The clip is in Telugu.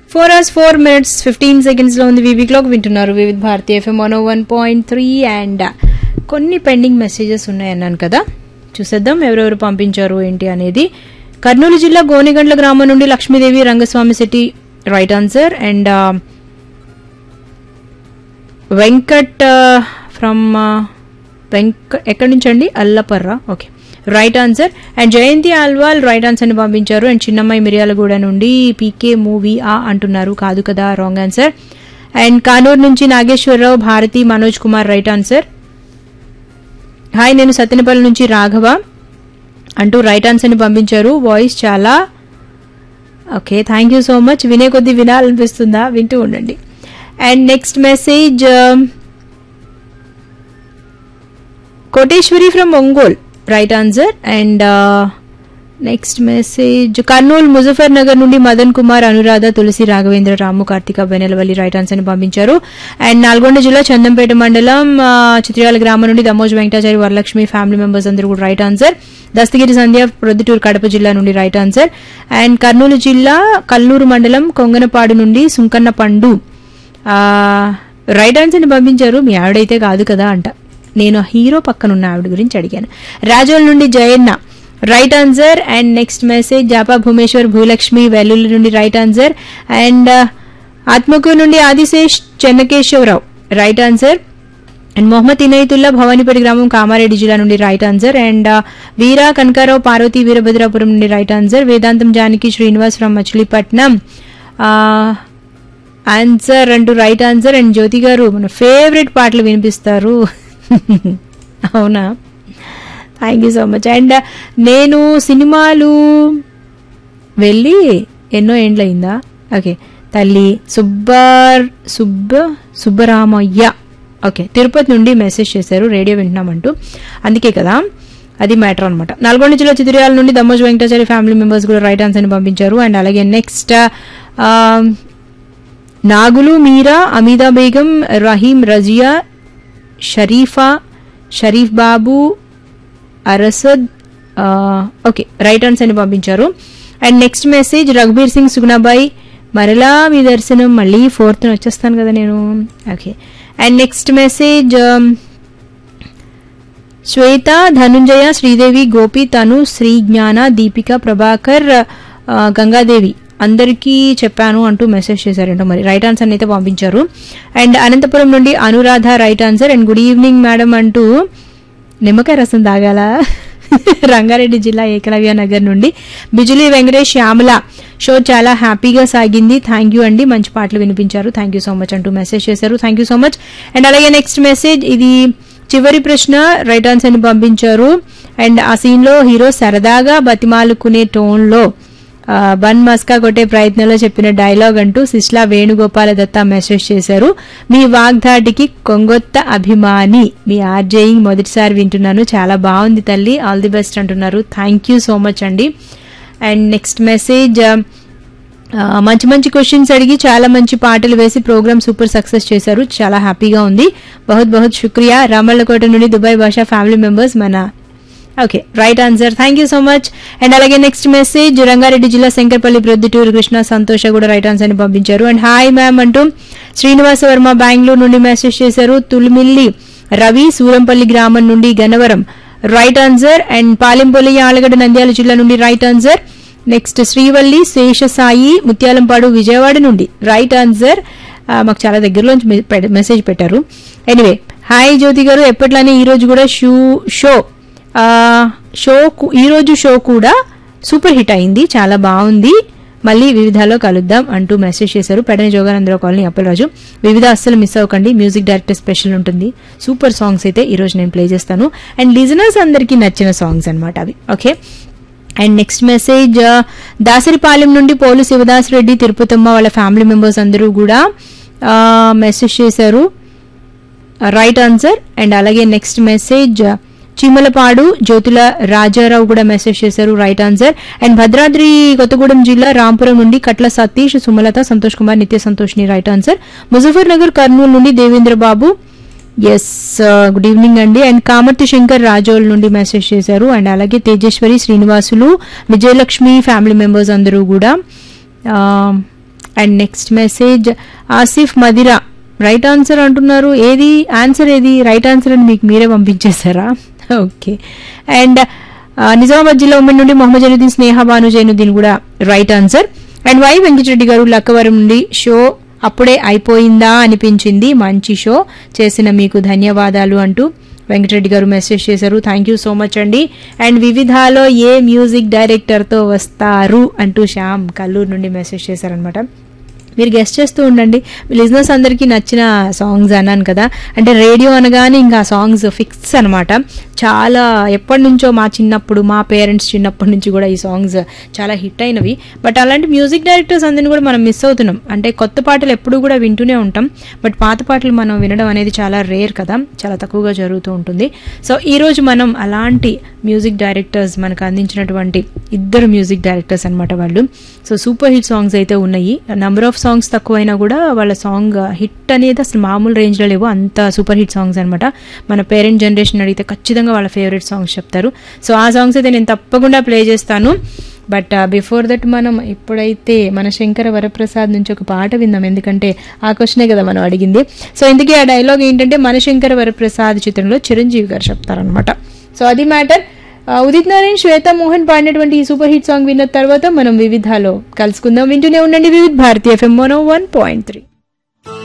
four hours four minutes fifteen seconds లో ఉంది వివి క్లాక్ వింటున్నారు Vividh Bharati FM one one point three and కొన్ని పెండింగ్ మెసేజెస్ ఉన్నాయన్నాను కదా చూసేద్దాం ఎవరెవరు పంపించారు ఏంటి అనేది కర్నూలు జిల్లా గోనిగండ్ల గ్రామం నుండి Lakshmidevi Rangaswamy city right answer and Venkat from వెంక ఎక్కడి నుంచి అండి Allaparra okay right answer and Jayanti Alwal right ఆన్సర్ ని పంపించారు అండ్ చిన్నమ్మాయి మిర్యాలగూడ నుండి పీకే మూవీ ఆ అంటున్నారు కాదు కదా రాంగ్ ఆన్సర్ అండ్ కానూరు నుంచి Nageswara Rao Bharati Manoj Kumar right answer hi నేను సత్తెనపల్లి నుంచి రాఘవ అంటూ రైట్ ఆన్సర్ ని పంపించారు వాయిస్ చాలా okay thank you so much వినే కొద్దీ వినాలనిపిస్తుందా వింటూ ఉండండి and next message Koteswari from Ongole right answer and next message Kurnool Muzaffar Nagar నుండి మదన్ కుమార్ అనురాధ తులసి రాఘవేంద్ర రాము కార్తిక బెనెలవల్లి రైట్ ఆన్సర్ ని పంపించారు అండ్ నల్గొండ జిల్లా చందంపేట మండలం ఆ, చిత్రియాల గ్రామం నుండి దమోజ్ వెంకటాచారి వరలక్ష్మి ఫ్యామిలీ మెంబర్స్ అందరూ కూడా రైట్ ఆన్సర్ దస్తగిరి సంధ్య ప్రొద్దుటూరు కడప జిల్లా నుండి రైట్ ఆన్సర్ అండ్ కర్నూలు జిల్లా కల్లూరు మండలం కొంగనపాడు నుండి సుంకన్న పండు ఆ, రైట్ ఆన్సర్ ని పంపించారు మీ ఆవిడైతే కాదు కదా అంట నేను హీరో పక్కన ఉన్న ఆవిడ గురించి అడిగాను రాజోల్ నుండి Jayanna right answer and next message Japa Bhumeshwar Bhulakshmi Vellulli నుండి రైట్ ఆన్సర్ అండ్ ఆత్మకూరు నుండి Adisesh Chennakeswara Rao right answer and Mohammed Inayatullah Bhavanipeta గ్రామం కామారెడ్డి జిల్లా నుండి right answer and Veera Kanaka Rao Parvati Veerabhadrapuram నుండి right answer Vedantam Janaki Srinivas from Machilipatnam answer అంటూ right answer and Jyoti garu మన ఫేవరెట్ పాటలు వినిపిస్తారు అవునా thank you so much and నేను సినిమాలు వెళ్ళి ఎన్నో ఏండ్లయిందా ఓకే తల్లి సుబ్బర్ సుబ్బ సుబ్బరామయ్య ఓకే తిరుపతి నుండి మెసేజ్ చేశారు రేడియో వింటున్నామంటూ అందుకే కదా అది మ్యాటర్ అనమాట నల్గొండ జిల్లా చితిరియాల నుండి దమ్మోజ్ వెంకటాచారి ఫ్యామిలీ మెంబర్స్ కూడా రైట్ ఆన్సర్ని పంపించారు అండ్ అలాగే నెక్స్ట్ నాగులు మీరా అమీదా బేగం రహీం రజియా షరీఫా షరీఫ్ బాబు అరసద్ ఆ, ఓకే రైట్ ఆన్సర్ అని పంపించారు and next message Raghubir Singh Sugunabai మరలా మీ దర్శనం మళ్ళీ ఫోర్త్ వచ్చేస్తాను కదా నేను okay and next message Shweta Dhananjaya Sridevi Gopi తను శ్రీ జ్ఞాన దీపిక ప్రభాకర్ ఆ, గంగాదేవి అందరికీ చెప్పాను అంటూ మెసేజ్ చేశారంట మరి రైట్ ఆన్సర్ అయితే పంపించారు అండ్ అనంతపురం నుండి Anuradha right answer and good evening madam అంటూ నిమ్మకాయ రసం తాగాల రంగారెడ్డి జిల్లా ఏకలవ్య నగర్ నుండి బిజులి వెంకటేష్ శ్యామల షో చాలా హ్యాపీగా సాగింది థ్యాంక్ యూ అండి మంచి పాటలు వినిపించారు థ్యాంక్ యూ సో మచ్ అంటూ మెసేజ్ చేశారు thank you so much and అలాగే నెక్స్ట్ మెసేజ్ ఇది చివరి ప్రశ్న రైట్ ఆన్సర్ ని పంపించారు అండ్ ఆ సీన్ లో హీరో సరదాగా బతిమాలుకునే టోన్ లో ఆ, బన్ మస్కా కొట్టే ప్రయత్నంలో చెప్పిన డైలాగ్ అంటూ సిస్లా వేణుగోపాల దత్త మెసేజ్ చేశారు మీ వాగ్దాటికి కొంగొత్త అభిమాని మీ ఆర్జేయింగ్ మొదటిసారి వింటున్నాను చాలా బాగుంది తల్లి ఆల్ ది బెస్ట్ అంటున్నారు థ్యాంక్ యూ సో మచ్ అండి అండ్ నెక్స్ట్ మెసేజ్ ఆ, మంచి మంచి క్వశ్చన్స్ అడిగి చాలా మంచి పాటలు వేసి ప్రోగ్రామ్ సూపర్ సక్సెస్ చేశారు చాలా హ్యాపీగా ఉంది బహుత్ బహుత్ శుక్రియా రామల్లకోట నుండి దుబాయ్ భాషా ఫ్యామిలీ మెంబర్స్ మన okay right answer thank you so much and అలాగే నెక్స్ట్ మెసేజ్ రంగారెడ్డి జిల్లా శంకర్పల్లి ప్రొద్దుటూరు కృష్ణ సంతోష కూడా రైట్ ఆన్సర్ ని పంపించారు అండ్ హాయ్ మ్యామ్ అంటూ శ్రీనివాస వర్మ బెంగళూరు నుండి మెసేజ్ చేశారు తులిమిల్లి రవి సూరంపల్లి గ్రామం నుండి Gannavaram right answer and Palempalli Allagadda Nandyal జిల్లా నుండి right answer next Srivalli Seshasai Muthyalampadu Vijayawada నుండి రైట్ ఆన్సర్ ఆ, మాకు చాలా దగ్గరలోంచి మె- పె- మెసేజ్ పెట్టారు ఎనీవే హాయ్ జ్యోతి గారు ఎప్పట్లానే ఈ రోజు కూడా షూ షో ఆ, షో కు- ఈ రోజు షో కూడా సూపర్ హిట్ అయింది చాలా బాగుంది మళ్ళీ వివిధాలో కలుద్దాం అంటూ మెసేజ్ చేశారు పెడని జోగానందరావు కాలనీ అప్పలరాజు వివిధ అస్సలు మిస్ అవ్వకండి మ్యూజిక్ డైరెక్టర్ స్పెషల్ ఉంటుంది సూపర్ సాంగ్స్ అయితే ఈ రోజు నేను ప్లే చేస్తాను అండ్ లిజనర్స్ అందరికీ నచ్చిన సాంగ్స్ అన్నమాట అవి okay and next message Dasaripalem నుండి పోలు శివదాస్ రెడ్డి తిరుపతమ్మ వాళ్ళ ఫ్యామిలీ మెంబర్స్ అందరూ కూడా మెసేజ్ చేశారు రైట్ ఆన్సర్ అండ్ అలాగే నెక్స్ట్ మెసేజ్ చీమలపాడు జ్యోతుల రాజారావు కూడా మెసేజ్ చేశారు right answer and Bhadradri Kothagudem జిల్లా రాంపురం నుండి కట్ల సతీష్ సుమలత సంతోష్ కుమార్ నిత్య సంతోష్ని రైట్ ఆన్సర్ ముజఫర్ నగర్ కర్నూలు నుండి Devendra Babu yes good evening అండి అండ్ కామర్తి శంకర్ రాజోల్ నుండి మెసేజ్ చేశారు అండ్ అలాగే తేజేశ్వరి శ్రీనివాసులు విజయలక్ష్మి ఫ్యామిలీ మెంబర్స్ అందరూ కూడా and next message Asif Madira right answer అంటున్నారు ఏది ఆన్సర్ ఏది రైట్ ఆన్సర్ అని మీకు మీరే పంపించేశారా ఓకే అండ్ నిజామాబాద్ జిల్లా ఉమ్మడి నుండి మొహమ్మద్ జైనుద్దీన్ స్నేహ భాను జైనుద్దీన్ కూడా right answer and Y Venkata Reddy garu Lakkavaram నుండి షో అప్పుడే అయిపోయిందా అనిపించింది మంచి షో చేసిన మీకు ధన్యవాదాలు అంటూ వెంకటరెడ్డి గారు మెసేజ్ చేశారు థ్యాంక్ యూ సో మచ్ అండి అండ్ వివిధాలో ఏ మ్యూజిక్ డైరెక్టర్తో వస్తారు అంటూ శ్యామ్ కల్లూరు నుండి మెసేజ్ చేశారనమాట మీరు గెస్ట్ చేస్తూ ఉండండి లిజినెస్ అందరికీ నచ్చిన సాంగ్స్ అన్నాను కదా అంటే రేడియో అనగానే ఇంకా సాంగ్స్ ఫిక్స్ అనమాట చాలా ఎప్పటి నుంచో మా చిన్నప్పుడు మా పేరెంట్స్ చిన్నప్పటి నుంచి కూడా ఈ సాంగ్స్ చాలా హిట్ అయినవి బట్ అలాంటి మ్యూజిక్ డైరెక్టర్స్ అందరిని కూడా మనం మిస్ అవుతున్నాం అంటే కొత్త పాటలు ఎప్పుడూ కూడా వింటూనే ఉంటాం బట్ పాత పాటలు మనం వినడం అనేది చాలా రేర్ కదా చాలా తక్కువగా జరుగుతూ ఉంటుంది సో ఈ రోజు మనం అలాంటి మ్యూజిక్ డైరెక్టర్స్ మనకు అందించినటువంటి ఇద్దరు మ్యూజిక్ డైరెక్టర్స్ అనమాట వాళ్ళు సో సూపర్ హిట్ సాంగ్స్ అయితే ఉన్నాయి నంబర్ ఆఫ్ సాంగ్స్ తక్కువైనా కూడా వాళ్ళ సాంగ్ హిట్ అనేది అసలు మామూలు రేంజ్లో లేవు అంత సూపర్ హిట్ సాంగ్స్ అనమాట మన పేరెంట్ జనరేషన్ అడిగితే ఖచ్చితంగా వాళ్ళ ఫేవరెట్ సాంగ్స్ చెప్తారు సో ఆ సాంగ్స్ అయితే నేను తప్పకుండా ప్లే చేస్తాను బట్ బిఫోర్ దట్ మనం ఇప్పుడైతే మన శంకర వరప్రసాద్ నుంచి ఒక పాట విందాం ఎందుకంటే ఆ క్వశ్చనే కదా మనం అడిగింది సో ఇందుకే ఆ డైలాగ్ ఏంటంటే మన శంకర వరప్రసాద్ చిత్రంలో చిరంజీవి గారు చెప్తారనమాట సో అది మ్యాటర్ ఉదిత్ నారాయణ్ శ్వేత మోహన్ పాడినటువంటి ఈ సూపర్ హిట్ సాంగ్ విన్న తర్వాత మనం వివిధాలో కలుసుకుందాం వింటూనే ఉండండి Vividh Bharatiya FM one one point three